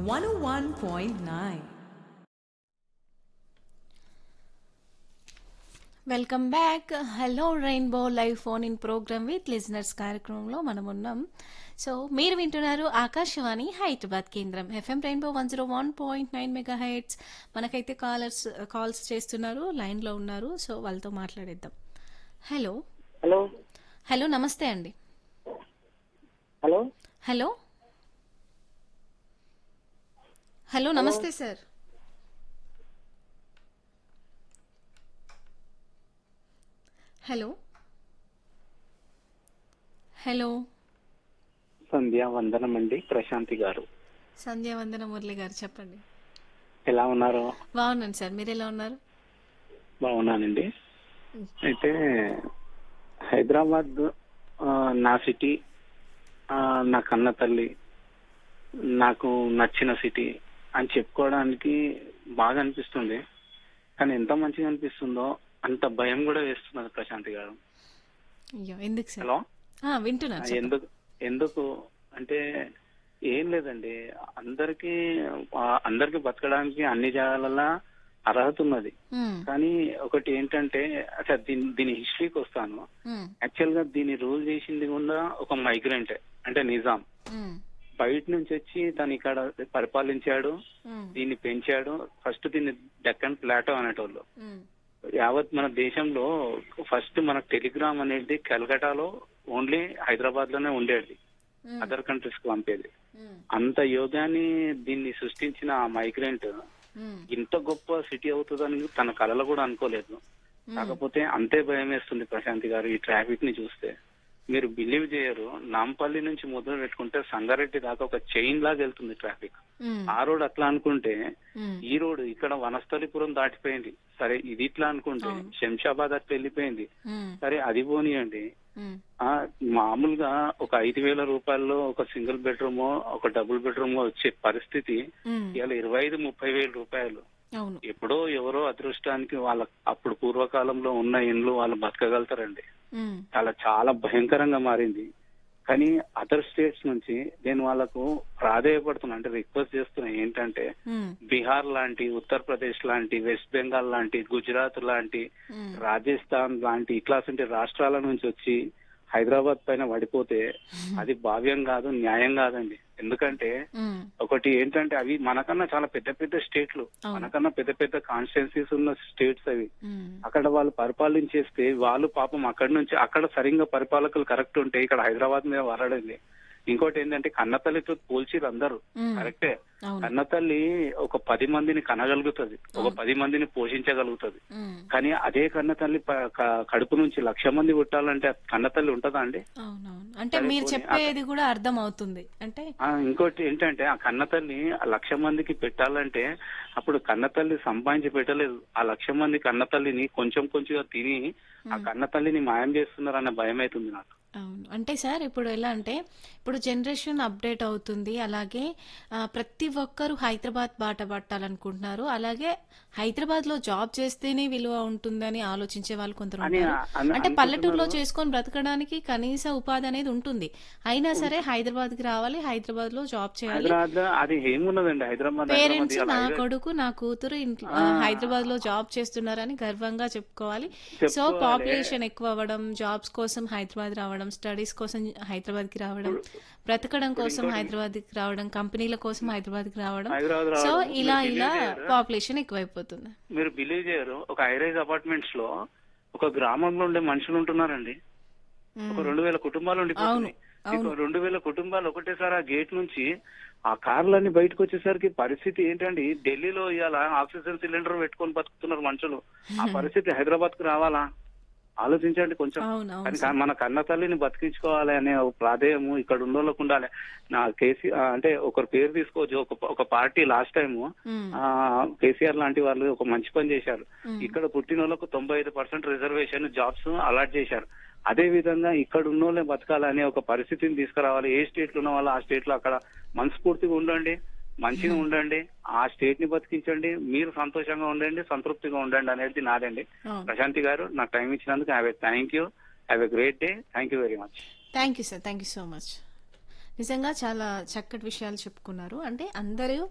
101.9. Welcome back hello Rainbow live phone in programme with listeners కార్యక్రమంలో మనం ఉన్నాం so మీరు వింటున్నారు ఆకాశవాణి హైదరాబాద్ కేంద్రం FM Rainbow one zero one point nine mega heights మనకైతే కాలర్స్ కాల్స్ చేస్తున్నారు లైన్లో ఉన్నారు సో వాళ్ళతో మాట్లాడేద్దాం హలో హలో హలో నమస్తే అండి హలో హలో హలో నమస్తే సార్ హలో హలో సంధ్యా వందనం అండి ప్రశాంతి గారు సంధ్యావందన మురళి గారు చెప్పండి ఎలా ఉన్నారు బాగున్నాను సార్ మీరు ఎలా ఉన్నారు బాగున్నానండి అయితే హైదరాబాద్ ఆ, నా సిటీ ఆ, నా కన్న తల్లి నాకు నచ్చిన సిటీ అని చెప్పుకోవడానికి బాగా అనిపిస్తుంది కానీ ఎంత మంచిగా అనిపిస్తుందో అంత భయం కూడా వేస్తున్నది ప్రశాంతి గారు అయ్యో ఎందుకు సార్ హలో ఆ, వింటున్నాను చెప్పండి. ఎందుకు ఎందుకు అంటే ఏం లేదండి అందరికి అందరికి బతకడానికి అన్ని జాగాలలో అర్హత ఉన్నది మ్మ్, కానీ ఒకటి ఏంటంటే అసలు దీని దీని హిస్టరీకి వస్తాను మ్మ్, యాక్చువల్ గా దీన్ని రూల్ చేసింది కూడా ఒక మైగ్రెంట్ అంటే నిజాం మ్మ్, బయట నుంచి వచ్చి తను ఇక్కడ పరిపాలించాడు మ్మ్, దీన్ని పెంచాడు ఫస్ట్ దీన్ని డెక్కన్ ప్లాటో అనేటోళ్ళు మ్మ్, యావత్ మన దేశంలో ఫస్ట్ మన టెలిగ్రామ్ అనేది కలకటాలో ఓన్లీ హైదరాబాద్ లోనే ఉండేది మ్మ్, అదర్ కంట్రీస్ కు పంపేది మ్మ్, అంత యోగాన్ని దీన్ని సృష్టించిన ఆ మైగ్రెంట్ మ్మ్, ఇంత గొప్ప సిటీ అవుతుందని తన కళలో కూడా అనుకోలేదు కాకపోతే అంతే భయం వేస్తుంది ప్రశాంతి గారు ఈ ట్రాఫిక్ ని చూస్తే మీరు బిలీవ్ చేయరు నాంపల్లి నుంచి మొదలు పెట్టుకుంటే సంగారెడ్డి దాకా ఒక చైన్ లాగా వెళ్తుంది ట్రాఫిక్ మ్మ్, ఆ రోడ్ అట్లా అనుకుంటే మ్మ్, ఈ రోడ్ ఇక్కడ వనస్థలిపురం దాటిపోయింది సరే ఇది ఇట్లా అనుకుంటే అవును. శంషాబాద్ అట్లా వెళ్ళిపోయింది మ్మ్, సరే అది పోనీయండి మ్మ్, ఆ మామూలుగా ఒక ఐదు వేల రూపాయల్లో ఒక సింగిల్ బెడ్రూమ్ ఒక డబుల్ బెడ్రూమ్ వచ్చే పరిస్థితి మ్మ్, ఇవాళ ఇరవై ఐదు ముప్పై వేల రూపాయలు అవును ఎప్పుడో ఎవరో అదృష్టానికి వాళ్ళ అప్పుడు పూర్వకాలంలో ఉన్న ఇండ్లు వాళ్ళు బతకగలుగుతారండి మ్మ్, చాలా చాలా భయంకరంగా మారింది కానీ అదర్ స్టేట్స్ నుంచి నేను వాళ్ళకు ప్రాధేయపడుతున్నా అంటే రిక్వెస్ట్ చేస్తున్నా ఏంటంటే మ్మ్, బీహార్ లాంటి ఉత్తరప్రదేశ్ లాంటి వెస్ట్ బెంగాల్ లాంటి గుజరాత్ లాంటి మ్మ్, రాజస్థాన్ లాంటి ఇట్లాంటి రాష్ట్రాల నుంచి వచ్చి హైదరాబాద్ పైన పడిపోతే అది భావ్యం కాదు న్యాయం కాదండి ఎందుకంటే మ్మ్, ఒకటి ఏంటంటే అవి మనకన్నా చాలా పెద్ద పెద్ద స్టేట్లు అవును. మనకన్నా పెద్ద పెద్ద కాన్స్టిట్యున్సీస్ ఉన్న స్టేట్స్ అవి మ్మ్, అక్కడ వాళ్ళు పరిపాలించేస్తే వాళ్ళు పాపం అక్కడి నుంచి అక్కడ సరిగ్గా పరిపాలకులు కరెక్ట్ ఉంటే ఇక్కడ హైదరాబాద్ మీద వరడింది ఇంకోటి ఏంటంటే కన్నతల్లితో పోల్చిరు అందరూ మ్మ్, కరెక్టే అవును కన్నతల్లి ఒక పది మందిని కనగలుగుతుంది ఒక పది మందిని పోషించగలుగుతుంది మ్మ్, కానీ అదే కన్నతల్లి ప- క- కడుపు నుంచి లక్ష మంది పుట్టాలంటే ఆ కన్నతల్లి ఉంటదా అండి అవునవును అంటే సరే మీరు పోనీ, చెప్పేది కూడా అర్థం అవుతుంది అంటే ఆ, ఇంకోటి ఏంటంటే ఆ కన్నతల్లి ఆ లక్ష మందికి పెట్టాలంటే అప్పుడు కన్నతల్లి సంపాదించి పెట్టలేదు ఆ లక్ష మంది కన్నతల్లిని కొంచెం కొంచెంగా తిని ఆ కన్నతల్లిని మాయం చేస్తున్నారన్న భయం అవుతుంది నాకు అవును అంటే సార్ ఇప్పుడు ఎలా అంటే ఇప్పుడు జనరేషన్ అప్డేట్ అవుతుంది అలాగే ఆ, ప్రతి ఒక్కరు హైదరాబాద్ బాట పట్టాలనుకుంటున్నారు అలాగే హైదరాబాద్ లో జాబ్ చేస్తేనే విలువ ఉంటుందని ఆలోచించే వాళ్ళు కొందరు అని ఉంటారు అను- అంటే పల్లెటూరులో అనుకుంటున్నారు. చేసుకొని బ్రతకడానికి కనీస ఉపాధి అనేది ఉంటుంది అయినా సరే హైదరాబాద్ కి రావాలి హైదరాబాద్ లో జాబ్ చేయాలి హైదరాబాద్ లో అది ఏమున్నదండి హైదరాబాద్ పేరెంట్స్ హైదరాబాద్ నా ఇవాళ కొడుకు నా కూతురు ఇంట్లో హైదరాబాద్ లో జాబ్ చేస్తున్నారని గర్వంగా చెప్పుకోవాలి సో చెప్పుకోవాలి. పాపులేషన్ ఎక్కువ అవ్వడం జాబ్స్ కోసం హైదరాబాద్ రావడం స్టడీస్ కోసం హైదరాబాద్ కి రావడం బ్రతకడం కోసం హైదరాబాద్ కి రావడం కంపెనీల కోసం హైదరాబాద్ కి రావడం హైదరాబాద్ సో రావడం. ఇలా మీరు ఇలా believe చేయరు? పాపులేషన్ ఎక్కువైపోతుంది మీరు బిలీవ్ చేయరు ఒక హైరైజ్ అపార్ట్మెంట్స్ లో ఒక గ్రామంలో ఉండే మనుషులు ఉంటున్నారండి ఒక రెండు వేల కుటుంబాలు ఉండిపోతున్నాయి అవును. ఇంకో రెండు వేల కుటుంబాలు ఒకటేసారి ఆ గేట్ నుంచి ఆ కార్లన్నీ బయటకు వచ్చేసరికి పరిస్థితి ఏంటండి ఢిల్లీలో ఇవాళ ఆక్సిజన్ సిలిండర్ పెట్టుకొని బతుకుతున్నారు మనుషులు ఆ పరిస్థితి హైదరాబాద్ కు రావాలా ఆలోచించండి కొంచెం అవును అవును కానీ కా- మన కన్న తల్లిని బతికించుకోవాలి అనే ఒక ప్రాధేయము ఇక్కడ ఉన్నోళ్ళకు ఉండాలి నా కేసీ ఆ, అంటే ఒకరు పేరు తీసుకోవచ్చు ఒక ఒక పార్టీ లాస్ట్ టైం మ్మ్. కేసీఆర్ లాంటి వాళ్ళు ఒక మంచి పని చేశారు మ్మ్. ఇక్కడ పుట్టిన వాళ్ళకు తొంభై ఐదు పర్సెంట్ రిజర్వేషన్ జాబ్స్ అలాట్ చేశారు అదే విధంగా ఇక్కడ ఉన్నోళ్ళే బతకాలనే ఒక పరిస్థితిని తీసుకురావాలి ఏ స్టేట్ లో ఉన్న వాళ్ళు ఆ స్టేట్ లో అక్కడ మనస్ఫూర్తిగా ఉండండి మంచిగా ఉండండి ఆ స్టేట్ ని బతికించండి మీరు సంతోషంగా ఉండండి సంతృప్తిగా ఉండండి అనేది నాదండి అవును ప్రశాంతి గారు నాకు టైం ఇచ్చినందుకు have a thank you have a great day thank you very much thank you sir thank you so much నిజంగా చాలా చక్కటి విషయాలు చెప్పుకున్నారు అంటే అందరూ